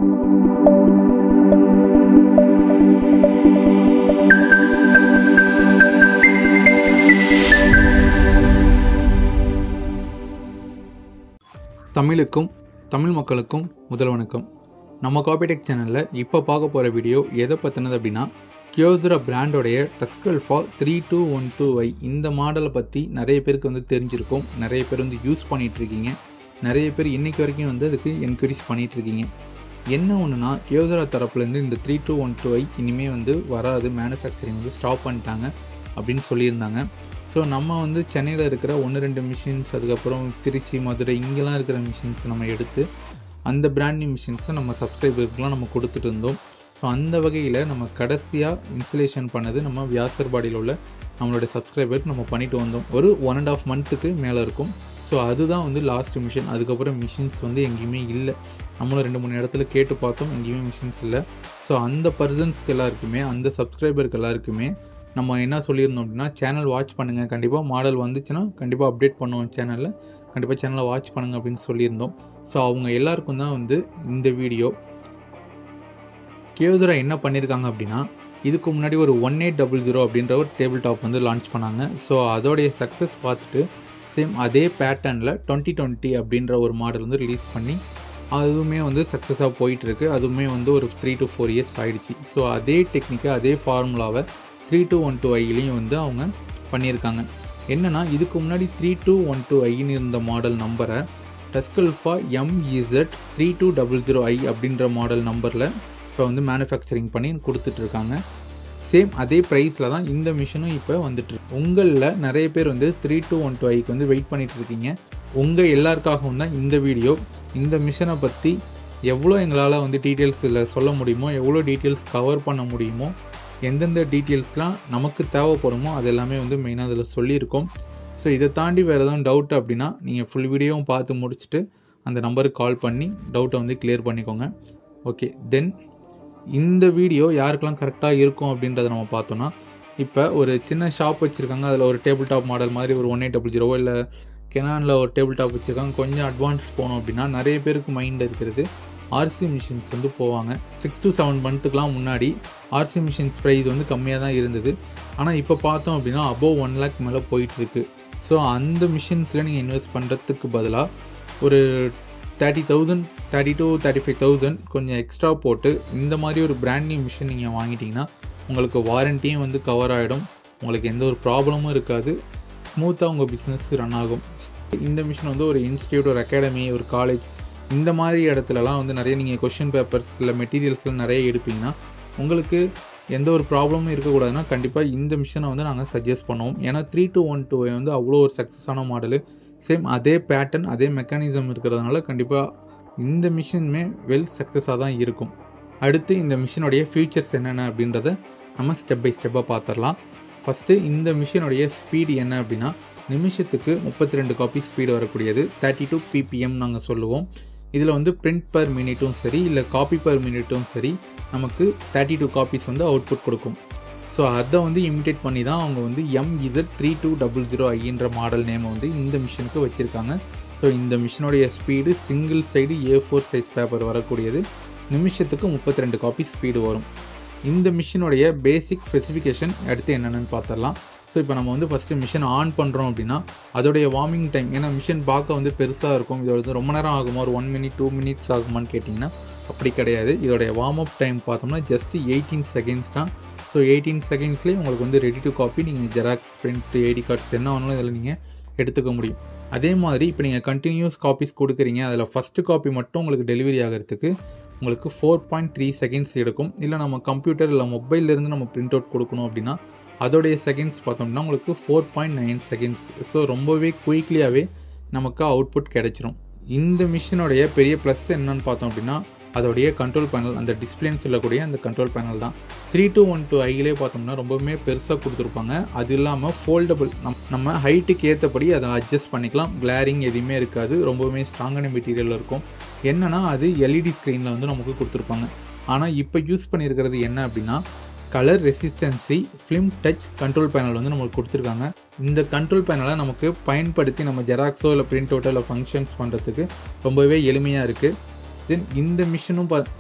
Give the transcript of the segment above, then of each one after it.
தமிழுக்கும் தமிழ் மக்களுக்கும் முதல் வணக்கம் நம்ம காபிடெக் சேனலில் இப்போ பார்க்க போகிற வீடியோ எதை பற்றினது அப்படின்னா கியோதுரா பிராண்டோடைய TASKalfa three two one two I இந்த மாடலை பற்றி நிறைய பேருக்கு வந்து தெரிஞ்சிருக்கும் நிறைய பேர் வந்து யூஸ் பண்ணிகிட்ருக்கீங்க நிறைய பேர் இன்றைக்கி வரைக்கும் வந்து அதுக்கு என்கரேஜ் பண்ணிகிட்ருக்கீங்க என்ன ஒன்றுனா கியோதுரா தரப்புலேருந்து இந்த three two one two I இனிமேல் வந்து வராது மேனுஃபேக்சரிங் வந்து ஸ்டாப் பண்ணிட்டாங்க அப்படின்னு சொல்லியிருந்தாங்க ஸோ நம்ம வந்து சென்னையில் இருக்கிற ஒன்று ரெண்டு மிஷின்ஸ் அதுக்கப்புறம் திருச்சி மதுரை இங்கெல்லாம் இருக்கிற மிஷின்ஸ் நம்ம எடுத்து அந்த பிராண்ட் நியூ மிஷின்ஸை நம்ம சப்ஸ்கிரைபருக்குலாம் நம்ம கொடுத்துட்டு இருந்தோம் ஸோ அந்த வகையில் நம்ம கடைசியாக இன்ஸ்டலேஷன் பண்ணது நம்ம வியாசர்பாடியில் உள்ள நம்மளோட சப்ஸ்கிரைபருக்கு நம்ம பண்ணிட்டு வந்தோம் ஒரு ஒன் அண்ட் ஆஃப் மந்த்துக்கு மேலே இருக்கும் ஸோ அதுதான் வந்து லாஸ்ட் மிஷின் அதுக்கப்புறம் மிஷின்ஸ் வந்து எங்கேயுமே இல்லை நம்மளும் ரெண்டு மூணு இடத்துல கேட்டு பார்த்தோம் எங்கேயுமே மிஷின்ஸ் இல்லை ஸோ அந்த பர்சன்ஸ்க்கு எல்லாருக்குமே அந்த சப்ஸ்கிரைபருக்கு எல்லாருக்குமே நம்ம என்ன சொல்லியிருந்தோம் அப்படின்னா சேனல் வாட்ச் பண்ணுங்கள் கண்டிப்பாக மாடல் வந்துச்சுன்னா கண்டிப்பாக அப்டேட் பண்ணுவோம் சேனலில் கண்டிப்பாக சேனலை வாட்ச் பண்ணுங்கள் அப்படின்னு சொல்லியிருந்தோம் ஸோ அவங்க எல்லாருக்கும் தான் வந்து இந்த வீடியோ கேதுரா என்ன பண்ணியிருக்காங்க அப்படின்னா இதுக்கு முன்னாடி ஒரு ஒன் எயிட் டபுள் ஜீரோ அப்படின்ற ஒரு டேபிள் டாப் வந்து லான்ச் பண்ணாங்க ஸோ அதோடைய சக்ஸஸ் பார்த்துட்டு சேம் அதே பேட்டர்னில் டுவெண்ட்டி டுவெண்ட்டி அப்படின்ற ஒரு மாடல் வந்து ரிலீஸ் பண்ணி அதுவுமே வந்து சக்ஸஸாக போயிட்டுருக்கு அதுவுமே வந்து ஒரு த்ரீ டு ஃபோர் இயர்ஸ் ஆகிடுச்சு ஸோ அதே டெக்னிக்கை அதே ஃபார்முலாவை த்ரீ டூ ஒன் டூ ஐலையும் வந்து அவங்க பண்ணியிருக்காங்க என்னென்னா இதுக்கு முன்னாடி த்ரீ டூ ஒன் டூ ஐன்னு இருந்த மாடல் நம்பரை TASKalfa MZ three two double zero I அப்படின்ற மாடல் நம்பரில் இப்போ வந்து மேனுஃபேக்சரிங் பண்ணி கொடுத்துட்ருக்காங்க சேம் அதே ப்ரைஸில் தான் இந்த மிஷினும் இப்போ வந்துட்டு உங்களில் நிறைய பேர் வந்து த்ரீ டூ ஒன் டூ ஐக்கு வந்து வெயிட் பண்ணிகிட்டு இருக்கீங்க உங்கள் எல்லாருக்காகவும் தான் இந்த வீடியோ இந்த மிஷினை பற்றி எவ்வளோ எங்களால் வந்து டீட்டெயில்ஸில் சொல்ல முடியுமோ எவ்வளோ டீட்டெயில்ஸ் கவர் பண்ண முடியுமோ எந்தெந்த டீட்டெயில்ஸ்லாம் நமக்கு தேவைப்படுமோ அது எல்லாமே வந்து மெயினாக அதில் சொல்லியிருக்கோம் ஸோ இதை தாண்டி வேறு எதுவும் டவுட் அப்படின்னா நீங்கள் ஃபுல் வீடியோவும் பார்த்து முடிச்சுட்டு அந்த நம்பருக்கு கால் பண்ணி டவுட்டை வந்து கிளியர் பண்ணிக்கோங்க ஓகே தென் இந்த வீடியோ யாருக்கெல்லாம் கரெக்டாக இருக்கும் அப்படின்றத நம்ம பார்த்தோன்னா இப்போ ஒரு சின்ன ஷாப் வச்சுருக்காங்க அதில் ஒரு டேபிள் டாப் மாடல் மாதிரி ஒரு ஒன் எயிட் டபுள் ஜீரோ இல்லை கெனானில் ஒரு டேபிள் டாப் வச்சுருக்காங்க கொஞ்சம் அட்வான்ஸ் போனோம் அப்படின்னா நிறைய பேருக்கு மைண்டில் இருக்கிறது ஆர்சி மிஷின்ஸ் வந்து போவாங்க சிக்ஸ் டு செவன் மந்த்துக்கெலாம் முன்னாடி ஆர்சி மிஷின்ஸ் ப்ரைஸ் வந்து கம்மியாக தான் இருந்தது ஆனால் இப்போ பார்த்தோம் அப்படின்னா அபோவ் ஒன் லேக் மேலே போயிட்டுருக்கு ஸோ அந்த மிஷின்ஸில் நீங்கள் இன்வெஸ்ட் பண்ணுறதுக்கு பதிலாக ஒரு thirty thousand thirty two thirty five thousand கொஞ்சம் எக்ஸ்ட்ரா போட்டு இந்த மாதிரி ஒரு பிராண்ட் நியூ மிஷின் நீங்கள் வாங்கிட்டீங்கன்னா உங்களுக்கு வாரண்டியும் வந்து கவர் ஆகிடும் உங்களுக்கு எந்த ஒரு ப்ராப்ளமும் இருக்காது ஸ்மூத்தாக உங்கள் பிஸ்னஸ் ரன் ஆகும் இந்த மிஷின் வந்து ஒரு இன்ஸ்டியூட் ஒரு அகாடமி ஒரு காலேஜ் இந்த மாதிரி இடத்துலலாம் வந்து நிறைய நீங்கள் கொஷின் பேப்பர்ஸ் இல்லை மெட்டீரியல்ஸ்லாம் நிறைய எடுப்பீங்கன்னா உங்களுக்கு எந்த ஒரு ப்ராப்ளமும் இருக்கக்கூடாதுன்னா கண்டிப்பாக இந்த மிஷினை வந்து நாங்கள் சஜஸ்ட் பண்ணுவோம் ஏன்னா த்ரீ டூ ஒன் டூ வந்து அவ்வளோ ஒரு சக்ஸஸான மாடலு சேம் அதே பேட்டர்ன் அதே மெக்கானிசம் இருக்கிறதுனால கண்டிப்பாக இந்த மிஷினுமே வெல் சக்ஸஸாக தான் இருக்கும் அடுத்து இந்த மிஷினுடைய ஃபியூச்சர்ஸ் என்னென்ன அப்படின்றத நம்ம ஸ்டெப் பை ஸ்டெப்பாக பார்த்துடலாம் ஃபஸ்ட்டு இந்த மிஷினுடைய ஸ்பீடு என்ன அப்படின்னா நிமிஷத்துக்கு முப்பத்தி ரெண்டு காப்பி ஸ்பீடு வரக்கூடியது தேர்ட்டி டூ பிபிஎம் நாங்கள் சொல்லுவோம் இதில் வந்து பிரிண்ட் பர் மினிட்டும் சரி இல்லை காப்பி பர் மினிட்டும் சரி நமக்கு தேர்ட்டி டூ காப்பீஸ் வந்து அவுட்புட் கொடுக்கும் ஸோ அதை வந்து இமிடேட் பண்ணி தான் அவங்க வந்து M Z three two double zero ஐன்ற மாடல் நேமை வந்து இந்த மிஷினுக்கு வச்சுருக்காங்க ஸோ இந்த மிஷினுடைய speed single side A four size paper வரக்கூடியது நிமிஷத்துக்கு முப்பத்தி ரெண்டு காப்பி ஸ்பீடு வரும் இந்த மிஷினுடைய பேசிக் ஸ்பெசிஃபிகேஷன் அடுத்து என்னென்னு பார்த்துடலாம் ஸோ இப்போ நம்ம வந்து ஃபஸ்ட்டு மிஷின் ஆன் பண்ணுறோம் அப்படின்னா அதோடைய வார்மிங் டைம் ஏன்னா மிஷின் பார்க்க வந்து பெருசாக இருக்கும் இதோட வந்து ரொம்ப நேரம் ஆகுமா ஒரு ஒன் மினிட் டூ மினிட்ஸ் ஆகுமான்னு கேட்டிங்கன்னா அப்படி கிடையாது இதோடைய வார்ம் அப் டைம் பார்த்தோம்னா ஜஸ்ட் எயிட்டீன் செகண்ட்ஸ் தான் ஸோ எயிட்டீன் செகண்ட்ஸ்லேயே உங்களுக்கு வந்து ரெடி டு காப்பி நீங்கள் ஜெராக்ஸ் பிரிண்ட் ஐடி கார்ட்ஸ் என்ன வேணாலும் இதில் நீங்கள் எடுத்துக்க முடியும் அதே மாதிரி இப்போ நீங்கள் கண்டினியூஸ் காப்பீஸ் கொடுக்குறீங்க அதில் ஃபஸ்ட்டு காப்பி மட்டும் உங்களுக்கு டெலிவரி ஆகிறதுக்கு உங்களுக்கு ஃபோர் பாயிண்ட் த்ரீ செகண்ட்ஸ் எடுக்கும் இல்லை நம்ம கம்ப்யூட்டர் இல்லை மொபைல்லேருந்து நம்ம பிரிண்ட் அவுட் கொடுக்கணும் அப்படின்னா அதோடைய செகண்ட்ஸ் பார்த்தோம்னா உங்களுக்கு four point nine seconds so ரொம்பவே குயிக்லியாகவே நமக்கு அவுட்புட் கிடைச்சிரும் இந்த மிஷினுடைய பெரிய ப்ளஸ் என்னன்னு பார்த்தோம் அப்படின்னா அதோடைய கண்ட்ரோல் பேனல் அந்த டிஸ்பிளேன்னு சொல்லக்கூடிய அந்த கண்ட்ரோல் பேனல் தான் த்ரீ டூ ஒன் டூ ஐலே பார்த்தோம்னா ரொம்பவுமே பெருசாக கொடுத்துருப்பாங்க அது இல்லாமல் ஃபோல்டபுள் நம் நம்ம ஹைட்டுக்கு ஏற்றபடி அதை அட்ஜஸ்ட் பண்ணிக்கலாம் கிளாரிங் எதுவுமே இருக்காது ரொம்பவுமே ஸ்ட்ராங்கான மெட்டீரியல் இருக்கும் என்னன்னா அது எல்இடி ஸ்க்ரீனில் வந்து நமக்கு கொடுத்துருப்பாங்க ஆனால் இப்போ யூஸ் பண்ணியிருக்கிறது என்ன அப்படின்னா colour resistance film touch control panel வந்து நம்மளுக்கு கொடுத்துருக்காங்க இந்த கண்ட்ரோல் பேனலை நமக்கு பயன்படுத்தி நம்ம ஜெராக்ஸோ இல்லை பிரிண்ட் அவுட்டோ இல்லை ஃபங்க்ஷன்ஸ் பண்ணுறதுக்கு ரொம்பவே எளிமையாக இருக்குது தென் இந்த மிஷினும் பா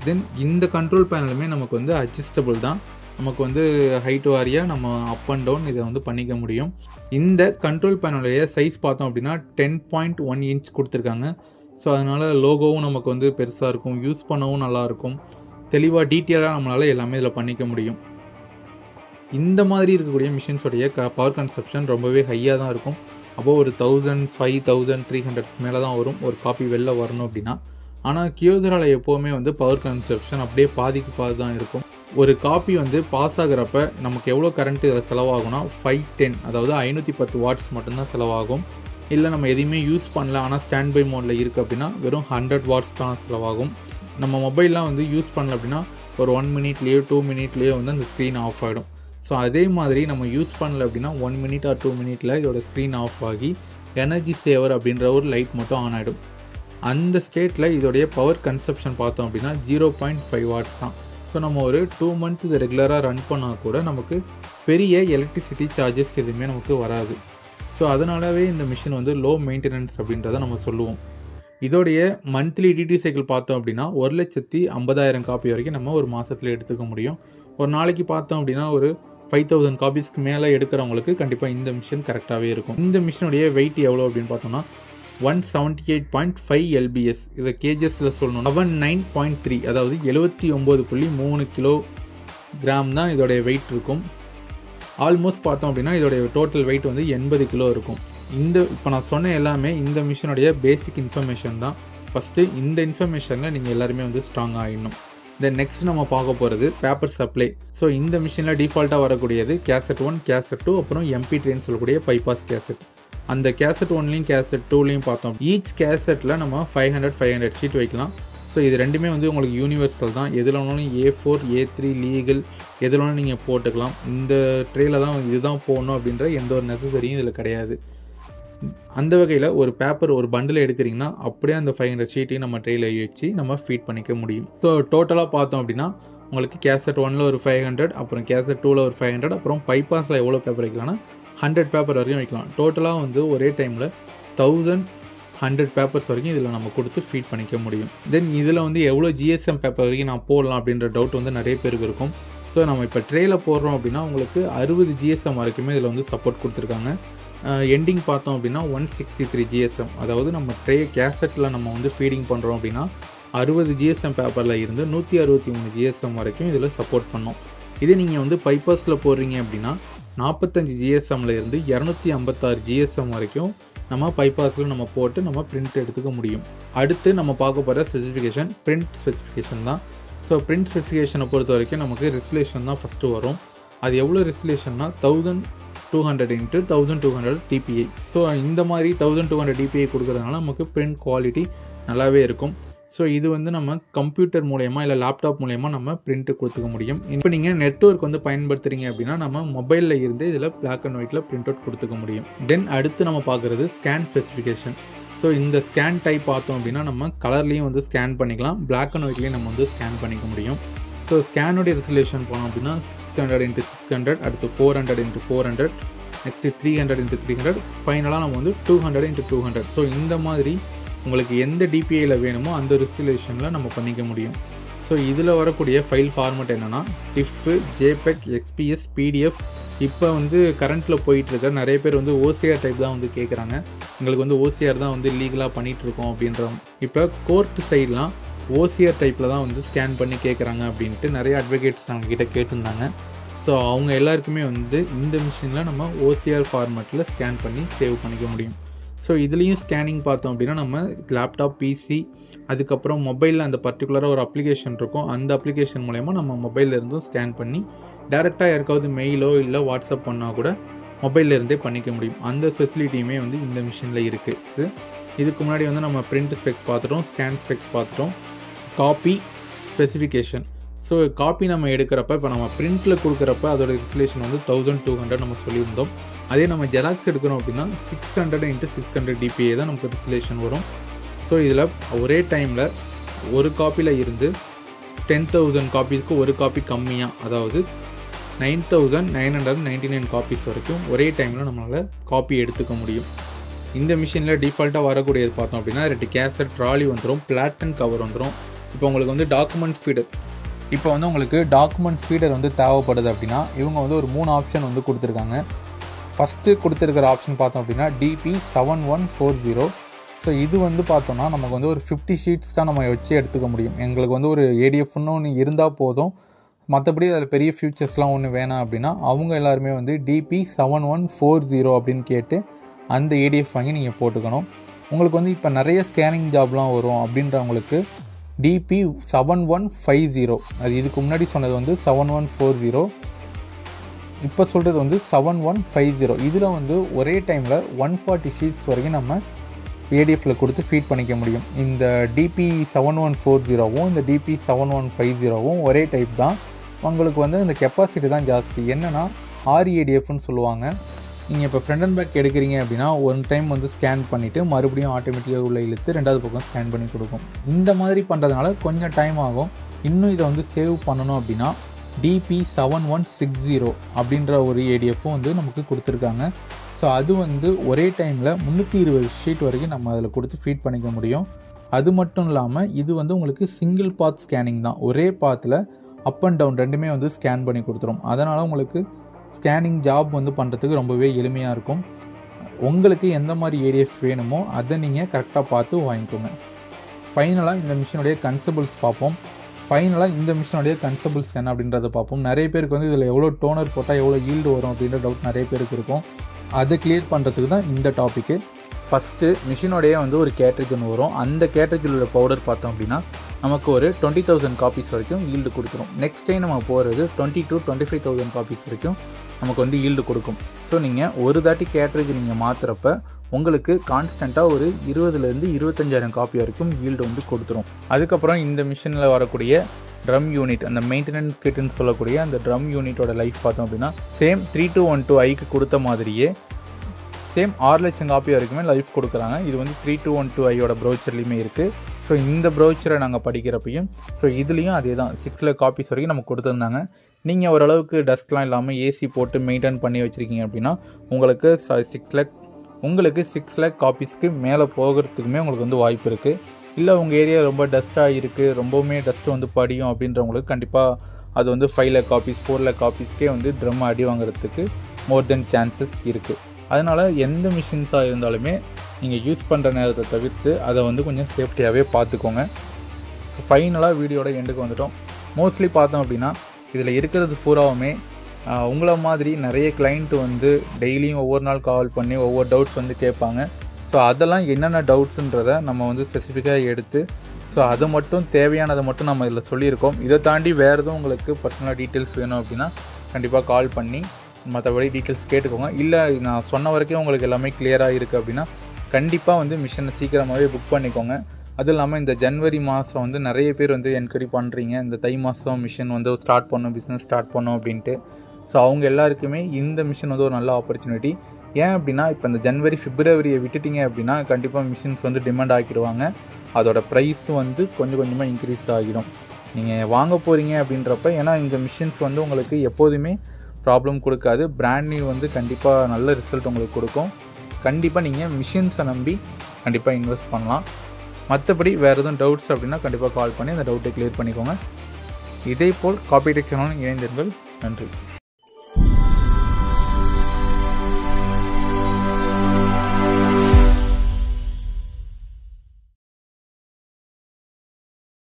தென் இந்த கண்ட்ரோல் பேனலுமே நமக்கு வந்து அட்ஜஸ்டபிள் தான் நமக்கு வந்து ஹைட் வாரியாக நம்ம அப் அண்ட் டவுன் இதை வந்து பண்ணிக்க முடியும் இந்த கண்ட்ரோல் பேனலுடைய சைஸ் பார்த்தோம் அப்படின்னா டென் பாயிண்ட் ஒன் இன்ச் கொடுத்துருக்காங்க ஸோ அதனால் லோகோவும் நமக்கு வந்து பெருசாக இருக்கும் யூஸ் பண்ணவும் நல்லாயிருக்கும் தெளிவாக டீட்டெயிலாக நம்மளால் எல்லாமே இதில் பண்ணிக்க முடியும் இந்த மாதிரி இருக்கக்கூடிய மிஷின்ஸோடைய க பவர் கன்சப்ஷன் ரொம்பவே ஹையாக தான் இருக்கும் அப்போ ஒரு thousand five thousand three hundred மேலே தான் வரும் ஒரு காப்பி வெளில வரணும் அப்படின்னா ஆனால் கியோதராவில் எப்போவுமே வந்து பவர் கன்சப்ஷன் அப்படியே பாதிக்கு பாதி தான் இருக்கும் ஒரு காப்பி வந்து பாஸ் ஆகிறப்ப நமக்கு எவ்வளோ கரண்ட் இதில் செலவாகும்னா ஃபைவ் டென் அதாவது ஐநூற்றி பத்து வாட்ஸ் மட்டும்தான் செலவாகும் இல்லை நம்ம எதையுமே யூஸ் பண்ணல ஆனால் ஸ்டாண்ட் பை மோடில் இருக்குது அப்படின்னா வெறும் ஹண்ட்ரட் வாட்ஸ் தான் செலவாகும் நம்ம மொபைல்லாம் வந்து யூஸ் பண்ணல அப்படின்னா ஒரு ஒன் மினிட்லேயோ டூ மினிட்லேயோ வந்து அந்த ஸ்க்ரீன் ஆஃப் ஆகிடும் ஸோ அதே மாதிரி நம்ம யூஸ் பண்ணல அப்படின்னா ஒன் மினிட் ஆர் டூ மினிட்ல இதோட ஸ்க்ரீன் ஆஃப் ஆகி எனர்ஜி சேவர் அப்படின்ற ஒரு லைட் மட்டும் ஆன் ஆகிடும் அந்த ஸ்டேட்டில் இதோடைய பவர் கன்சப்ஷன் பார்த்தோம் அப்படின்னா ஜீரோ பாயிண்ட் ஃபைவ் வாட்ஸ் தான் ஸோ நம்ம ஒரு டூ மந்த் இதை ரெகுலராக ரன் பண்ணால் கூட நமக்கு பெரிய எலக்ட்ரிசிட்டி சார்ஜஸ் எதுவுமே நமக்கு வராது ஸோ அதனாலவே இந்த மிஷின் வந்து லோ மெயின்டெனன்ஸ் அப்படின்றத நம்ம சொல்லுவோம் இதோடைய மந்த்லி டிடி சைக்கிள் பார்த்தோம் அப்படின்னா ஒரு லட்சத்தி ஐம்பதாயிரம் காப்பி வரைக்கும் நம்ம ஒரு மாதத்தில் எடுத்துக்க முடியும் ஒரு நாளைக்கு பார்த்தோம் அப்படின்னா ஒரு ஃபைவ் தௌசண்ட் காப்பீஸ்க்கு மேலே எடுக்கிறவங்களுக்கு கண்டிப்பாக இந்த மிஷின் கரெக்டாகவே இருக்கும் இந்த மிஷினுடைய வெயிட் எவ்வளோ அப்படின்னு பார்த்தோம்னா one seventy eight point five LBS இதை கேஜஸில் சொல்லணும் செவன் நைன் பாயிண்ட் த்ரீ அதாவது எழுபத்தி ஒம்பது புள்ளி மூணு கிலோ கிராம் தான் இதோடைய வெயிட் இருக்கும் ஆல்மோஸ்ட் பார்த்தோம் அப்படின்னா இதோடைய டோட்டல் வெயிட் வந்து எண்பது கிலோ இருக்கும் இந்த இப்போ நான் சொன்ன எல்லாமே இந்த மிஷினுடைய பேசிக் இன்ஃபர்மேஷன் தான் ஃபஸ்ட்டு இந்த இன்ஃபர்மேஷனில் நீங்கள் எல்லாருமே வந்து ஸ்ட்ராங் ஆகிடணும் தென் நெக்ஸ்ட் நம்ம பார்க்க போகிறது பேப்பர் சப்ளை ஸோ இந்த மிஷினில் டிஃபால்ட்டாக வரக்கூடியது கேசட் ஒன் கேசட் டூ அப்புறம் எம்பி ட்ரெயின் சொல்லக்கூடிய பைபாஸ் கேசட் அந்த கேசட் ஒன்லையும் கேசட் டூலையும் பார்த்தோம் ஈச் கேசட்டில் நம்ம five hundred five hundred sheet வைக்கலாம் ஸோ இது ரெண்டுமே வந்து உங்களுக்கு யூனிவர்சல் தான் எதில் வேணாலும் A four A three legal எதில் வேணாலும் நீங்கள் போட்டுக்கலாம் இந்த ட்ரேயில் தான் இதுதான் போடணும் அப்படின்ற எந்த ஒரு நெசசரியும் இதில் கிடையாது அந்த வகையில் ஒரு பேப்பர் ஒரு பண்டில் எடுக்கிறீங்கன்னா அப்படியே அந்த ஃபைவ் ஹண்ட்ரட் ஷீட்டையும் நம்ம ட்ரெயில் வச்சு நம்ம ஃபீட் பண்ணிக்க முடியும் ஸோ டோட்டலாக பார்த்தோம் அப்படின்னா உங்களுக்கு கேசட் ஒனில் ஒரு ஃபைவ் ஹண்ட்ரட் அப்புறம் கேசட் டூவில் ஒரு ஃபைவ் ஹண்ட்ரட் அப்புறம் பைபாஸில் எவ்வளோ பேப்பர் வைக்கலாம்னா ஹண்ட்ரட் பேப்பர் வரைக்கும் வைக்கலாம் டோட்டலாக வந்து ஒரே டைமில் தௌசண்ட் ஹண்ட்ரட் பேப்பர்ஸ் வரைக்கும் இதில் நம்ம கொடுத்து ஃபீட் பண்ணிக்க முடியும் தென் இதில் வந்து எவ்வளோ ஜிஎஸ்எம் பேப்பர் வரைக்கும் நான் போடலாம் அப்படின்ற டவுட் வந்து நிறைய பேருக்கு இருக்கும் ஸோ நம்ம இப்போ ட்ரேயில் போடுறோம் அப்படின்னா உங்களுக்கு அறுபது ஜிஎஸ்எம் வரைக்குமே இதில் வந்து சப்போர்ட் கொடுத்துருக்காங்க எண்டிங் பார்த்தோம் அப்படின்னா ஒன் சிக்ஸ்டி த்ரீ ஜிஎஸ்எம் அதாவது நம்ம ட்ரே கேசட்டில் நம்ம வந்து ஃபீடிங் பண்ணுறோம் அப்படின்னா அறுபது ஜிஎஸ்எம் பேப்பரில் இருந்து நூற்றி அறுபத்தி மூணு ஜிஎஸ்எம் வரைக்கும் இதில் சப்போர்ட் பண்ணோம் இதே நீங்கள் வந்து பைப்பர்ஸில் போடுறீங்க அப்படின்னா நாற்பத்தஞ்சு ஜிஎஸ்எம்ல இருந்து இரநூத்தி ஐம்பத்தாறு ஜிஎஸ்எம் வரைக்கும் நம்ம பைபாஸில் நம்ம போட்டு நம்ம பிரிண்ட் எடுத்துக்க முடியும் அடுத்து நம்ம பார்க்க போகிற ஸ்பெசிஃபிகேஷன் பிரிண்ட் ஸ்பெசிஃபிகேஷன் தான் ஸோ பிரிண்ட் ஸ்பெசிஃபிகேஷனை பொறுத்த வரைக்கும் நமக்கு ரெசுலேஷன் தான் ஃபஸ்ட்டு வரும் அது எவ்வளோ ரெசுலேஷன்னா thousand two hundred into thousand two hundred DPI so இந்த மாதிரி தௌசண்ட் டூ ஹண்ட்ரட் டிபிஐ கொடுக்குறதுனால நமக்கு பிரிண்ட் குவாலிட்டி நல்லாவே இருக்கும் ஸோ இது வந்து நம்ம கம்ப்யூட்டர் மூலயமா இல்லை லேப்டாப் மூலயமா நம்ம பிரிண்ட்டு கொடுத்துக்க முடியும் இப்போ நீங்கள் நெட்ஒர்க் வந்து பயன்படுத்துறீங்க அப்படின்னா நம்ம மொபைலில் இருந்து இதில் பிளாக் அண்ட் ஒயிட்டில் பிரிண்ட் அவுட் கொடுத்துக்க முடியும் தென் அடுத்து நம்ம பார்க்குறது ஸ்கேன் ஸ்பெசிஃபிகேஷன் ஸோ இந்த ஸ்கேன் டைப் பார்த்தோம் அப்படின்னா நம்ம கலர்லேயும் வந்து ஸ்கேன் பண்ணிக்கலாம் பிளாக் அண்ட் ஒயிட்லேயும் நம்ம வந்து ஸ்கேன் பண்ணிக்க முடியும் ஸோ ஸ்கேனுடைய ரெசல்யூஷன் போனோம் அப்படின்னா six hundred into six hundred அடுத்து four hundred into four hundred next three hundred into three hundred ஃபைனலாக நம்ம வந்து two hundred into two hundred so இந்த மாதிரி உங்களுக்கு எந்த டிபிஐயில் வேணுமோ அந்த ரெசல்யூஷனில் நம்ம பண்ணிக்க முடியும் ஸோ இதில் வரக்கூடிய ஃபைல் ஃபார்மேட் என்னென்னா டிஃப்பு ஜேபெக் எக்ஸ்பிஎஸ் பிடிஎஃப் இப்போ வந்து கரண்ட்டில் போயிட்டுருக்க நிறைய பேர் வந்து ஓசிஆர் டைப் தான் வந்து கேட்குறாங்க எங்களுக்கு வந்து ஓசிஆர் தான் வந்து லீகலாக பண்ணிகிட்ருக்கோம் அப்படின்ற இப்போ கோர்ட் சைட்லாம் ஓசிஆர் டைப்பில் தான் வந்து ஸ்கேன் பண்ணி கேட்குறாங்க அப்படின்ட்டு நிறைய அட்வொகேட்ஸ் நம்மக்கிட்ட கேட்டிருந்தாங்க ஸோ அவங்க எல்லாருக்குமே வந்து இந்த மிஷினில் நம்ம ஓசிஆர் ஃபார்மேட்டில் ஸ்கேன் பண்ணி சேவ் பண்ணிக்க முடியும் ஸோ இதுலேயும் ஸ்கேனிங் பார்த்தோம் அப்படின்னா நம்ம லேப்டாப் பிசி அதுக்கப்புறம் மொபைலில் அந்த பர்டிகுலராக ஒரு அப்ளிகேஷன் இருக்கும் அந்த அப்ளிகேஷன் மூலயமா நம்ம மொபைலில் இருந்தும் ஸ்கேன் பண்ணி டேரெக்டாக யாருக்காவது மெயிலோ இல்லை வாட்ஸ்அப் பண்ணால் கூட மொபைலில் இருந்தே பண்ணிக்க முடியும் அந்த ஃபெசிலிட்டியுமே வந்து இந்த மிஷினில் இருக்குது இதுக்கு முன்னாடி வந்து நம்ம பிரிண்ட் ஸ்பெக்ஸ் பார்த்துட்டோம் ஸ்கேன் ஸ்பெக்ஸ் பார்த்துட்டோம் காப்பி ஸ்பெசிஃபிகேஷன் ஸோ காப்பி நம்ம எடுக்கிறப்ப இப்போ நம்ம பிரிண்ட்டில் கொடுக்குறப்ப அதோட ரெசுலேஷன் வந்து தௌசண்ட் டூ ஹண்ட்ரட் நம்ம சொல்லியிருந்தோம் அதே நம்ம ஜெராக்ஸ் எடுக்கிறோம் அப்படின்னா six hundred into six hundred DPI தான் நமக்கு ரெசுலேஷன் வரும் ஸோ இதில் ஒரே டைமில் ஒரு காப்பியில் இருந்து டென் தௌசண்ட் காப்பீஸ்க்கு ஒரு காப்பி கம்மியாக அதாவது nine thousand nine hundred ninety nine copies வரைக்கும் ஒரே டைமில் நம்மளால் காப்பி எடுத்துக்க முடியும் இந்த மிஷினில் டிஃபால்ட்டாக வரக்கூடியது பார்த்தோம் அப்படின்னா ரெண்டு கேசட் ட்ராலி வந்துடும் பிளாட்டன் கவர் வந்துடும் இப்போ உங்களுக்கு வந்து டாக்குமெண்ட் ஃபீடர் இப்போ வந்து உங்களுக்கு டாக்குமெண்ட் ஃபீடர் வந்து தேவைப்படுது அப்படின்னா இவங்க வந்து ஒரு மூணு ஆப்ஷன் வந்து கொடுத்துருக்காங்க ஃபஸ்ட்டு கொடுத்துருக்கிற ஆப்ஷன் பார்த்தோம் அப்படின்னா DP seven one four zero so இது வந்து பார்த்தோம்னா நமக்கு வந்து ஒரு ஃபிஃப்டி ஷீட்ஸ் தான் நம்ம வச்சு எடுத்துக்க முடியும் எங்களுக்கு வந்து ஒரு ஏடிஎஃப்னு ஒன்று இருந்தால் போதும் மற்றபடி அதில் பெரிய ஃபியூச்சர்ஸ்லாம் ஒன்று வேணாம் அப்படின்னா அவங்க எல்லாருமே வந்து DP seven one four zero அப்படின்னு கேட்டு அந்த ஏடிஎஃப் வாங்கி நீங்கள் போட்டுக்கணும் உங்களுக்கு வந்து இப்போ நிறைய ஸ்கேனிங் ஜாப்லாம் வரும் அப்படின்றவங்களுக்கு DP seven one five zero அது இதுக்கு முன்னாடி சொன்னது வந்து செவன் ஒன் ஃபோர் ஜீரோ இப்போ சொல்கிறது வந்து செவன் ஒன் ஃபைவ் ஜீரோ இதில் வந்து ஒரே டைமில் ஒன் ஃபார்ட்டி ஷீட்ஸ் வரைக்கும் நம்ம ஏடிஎஃப்பில் கொடுத்து ஃபீட் பண்ணிக்க முடியும் இந்த டிபி செவன் ஒன் ஃபோர் ஜீரோவும் இந்த டிபி செவன் ஒன் ஃபைவ் ஜீரோவும் ஒரே டைப் தான் உங்களுக்கு வந்து இந்த கெப்பாசிட்டி தான் ஜாஸ்தி என்னென்னா ஆர்இஏடிஎஃப்னு சொல்லுவாங்க நீங்கள் இப்போ ஃப்ரண்ட் அண்ட் பேக் எடுக்கிறீங்க அப்படின்னா ஒன் டைம் வந்து ஸ்கேன் பண்ணிவிட்டு மறுபடியும் ஆட்டோமேட்டிக்காக உள்ள இழுத்து ரெண்டாவது பக்கம் ஸ்கேன் பண்ணி கொடுக்கும் இந்த மாதிரி பண்ணுறதுனால கொஞ்சம் டைம் ஆகும் இன்னும் இதை வந்து சேவ் பண்ணணும் அப்படின்னா DP seven one six zero அப்படின்ற ஒரு ஏடிஎஃப்பும் வந்து நமக்கு கொடுத்துருக்காங்க ஸோ அது வந்து ஒரே டைமில் முந்நூற்றி இருபது ஷீட் வரைக்கும் நம்ம அதில் கொடுத்து ஃபீட் பண்ணிக்க முடியும் அது மட்டும் இல்லாமல் இது வந்து உங்களுக்கு சிங்கிள் பாத் ஸ்கேனிங் தான் ஒரே பாத்தில் அப் அண்ட் டவுன் ரெண்டுமே வந்து ஸ்கேன் பண்ணி கொடுத்துரும் அதனால் உங்களுக்கு ஸ்கேனிங் ஜாப் வந்து பண்ணுறதுக்கு ரொம்பவே எளிமையாக இருக்கும் உங்களுக்கு எந்த மாதிரி ஏடிஎஃப் வேணுமோ அதை நீங்கள் கரெக்டாக பார்த்து வாங்கிக்கோங்க ஃபைனலாக இந்த மிஷினுடைய கன்சபிள்ஸ் பார்ப்போம் ஃபைனலாக இந்த மிஷினுடைய கன்சபிள்ஸ் என்ன அப்படின்றத பார்ப்போம் நிறைய பேருக்கு வந்து இதில் எவ்வளோ டோனர் போட்டால் எவ்வளோ ஈல்டு வரும் அப்படின்ற டவுட் நிறைய பேருக்கு இருக்கும் அதை கிளியர் பண்ணுறதுக்கு தான் இந்த டாப்பிக்கு ஃபஸ்ட்டு மிஷினோடைய வந்து ஒரு கேட்ரேஜ் ஒன்று வரும் அந்த கேட்ரேஜில் உள்ள பவுடர் பார்த்தோம் அப்படின்னா நமக்கு ஒரு டுவெண்ட்டி தௌசண்ட் காப்பீஸ் வரைக்கும் ஈல்டு கொடுத்துரும் நெக்ஸ்ட் டைம் நம்ம போகிறது twenty to twenty five thousand copies வரைக்கும் நமக்கு வந்து ஈல்டு கொடுக்கும் ஸோ நீங்கள் ஒரு தாட்டி கேட்ரேஜ் நீங்கள் மாற்றுறப்ப உங்களுக்கு கான்ஸ்டண்ட்டாக ஒரு இருபதுலேருந்து இருபத்தஞ்சாயிரம் காப்பி வரைக்கும் ஈல்டு வந்து கொடுத்துரும் அதுக்கப்புறம் இந்த மிஷினில் வரக்கூடிய ட்ரம் யூனிட் அந்த மெயின்டெனன்ஸ் கிட்டுன்னு சொல்லக்கூடிய அந்த ட்ரம் யூனிட்டோட லைஃப் பார்த்தோம் அப்படின்னா same three two one two ஐக்கு கொடுத்த மாதிரியே சேம் ஆறு லட்சம் காப்பி வரைக்குமே லைஃப் கொடுக்குறாங்க இது வந்து த்ரீ டூ ஒன் டூ ஐயோட ப்ரௌச்சர்லேயுமே இருக்குது ஸோ இந்த ப்ரௌச்சரை நாங்கள் படிக்கிறப்பையும் ஸோ இதுலேயும் அதே தான் சிக்ஸ் லேக் காப்பீஸ் வரைக்கும் நமக்கு கொடுத்துருந்தாங்க நீங்கள் ஓரளவுக்கு டஸ்ட்லாம் இல்லாமல் ஏசி போட்டு மெயின்டைன் பண்ணி வச்சுருக்கீங்க அப்படின்னா உங்களுக்கு சிக்ஸ் லேக் உங்களுக்கு சிக்ஸ் லேக் காப்பீஸ்க்கு மேலே போகிறதுக்குமே உங்களுக்கு வந்து வாய்ப்பு இருக்குது இல்லை உங்கள் ஏரியா ரொம்ப டஸ்ட்டாக இருக்குது ரொம்பவுமே டஸ்ட்டு வந்து படியும் அப்படின்றவங்களுக்கு கண்டிப்பாக அது வந்து five lakh copies four lakh காப்பீஸ்க்கே வந்து ட்ரம் அடி வாங்குறதுக்கு மோர் தென் சான்சஸ் இருக்குது அதனால் எந்த மிஷின்ஸாக இருந்தாலுமே நீங்கள் யூஸ் பண்ணுற நேரத்தை தவிர்த்து அதை வந்து கொஞ்சம் சேஃப்டியாகவே பார்த்துக்கோங்க ஸோ ஃபைனலாக வீடியோட எண்டுக்கு வந்துட்டோம் மோஸ்ட்லி பார்த்தோம் அப்படின்னா இதில் இருக்கிறது பூராவுமே உங்களை மாதிரி நிறைய கிளைண்ட் வந்து டெய்லியும் ஒவ்வொரு நாள் கால் பண்ணி ஒவ்வொரு டவுட்ஸ் வந்து கேட்பாங்க ஸோ அதெல்லாம் என்னென்ன டவுட்ஸுன்றதை நம்ம வந்து ஸ்பெசிஃபிக்காக எடுத்து ஸோ அது மட்டும் தேவையானதை மட்டும் நம்ம இதில் சொல்லியிருக்கோம் இதை தாண்டி வேறு எதுவும் உங்களுக்கு பர்சனலாக டீட்டெயில்ஸ் வேணும் அப்படின்னா கண்டிப்பாக கால் பண்ணி மற்றபடி டீட்டெயில்ஸ் கேட்டுக்கோங்க இல்லை நான் சொன்ன வரைக்கும் உங்களுக்கு எல்லாமே கிளியராக இருக்குது அப்படின்னா கண்டிப்பாக வந்து மிஷினை சீக்கிரமாகவே புக் பண்ணிக்கோங்க அதுவும் இல்லாமல் இந்த ஜனவரி மாதம் வந்து நிறைய பேர் வந்து என்கொயரி பண்ணுறீங்க இந்த தை மாதம் மிஷின் வந்து ஸ்டார்ட் பண்ணும் பிஸ்னஸ் ஸ்டார்ட் பண்ணும் அப்படின்ட்டு ஸோ அவங்க எல்லாருக்குமே இந்த மிஷின் வந்து ஒரு நல்ல ஆப்பர்ச்சுனிட்டி ஏன் அப்படின்னா இப்போ இந்த ஜனவரி பிப்ரவரியை விட்டுட்டீங்க அப்படின்னா கண்டிப்பாக மிஷின்ஸ் வந்து டிமாண்ட் ஆக்கிடுவாங்க அதோட ப்ரைஸும் வந்து கொஞ்சம் கொஞ்சமாக இன்க்ரீஸ் ஆகிடும் நீங்கள் வாங்க போகிறீங்க அப்படின்றப்ப ஏன்னா இந்த மிஷின்ஸ் வந்து உங்களுக்கு எப்போதுமே ப்ராப்ளம் கொடுக்காது பிராண்ட் நியூ வந்து கண்டிப்பாக நல்ல ரிசல்ட் உங்களுக்கு கொடுக்கும் கண்டிப்பாக நீங்கள் மிஷின்ஸை நம்பி கண்டிப்பாக இன்வெஸ்ட் பண்ணலாம் மற்றபடி வேறு எதுவும் டவுட்ஸ் அப்படின்னா கண்டிப்பாக கால் பண்ணி அந்த டவுட்டை கிளியர் பண்ணிக்கோங்க இதே போல் காப்பி டெக்ஷனும் இணைந்திருங்கள் நன்றி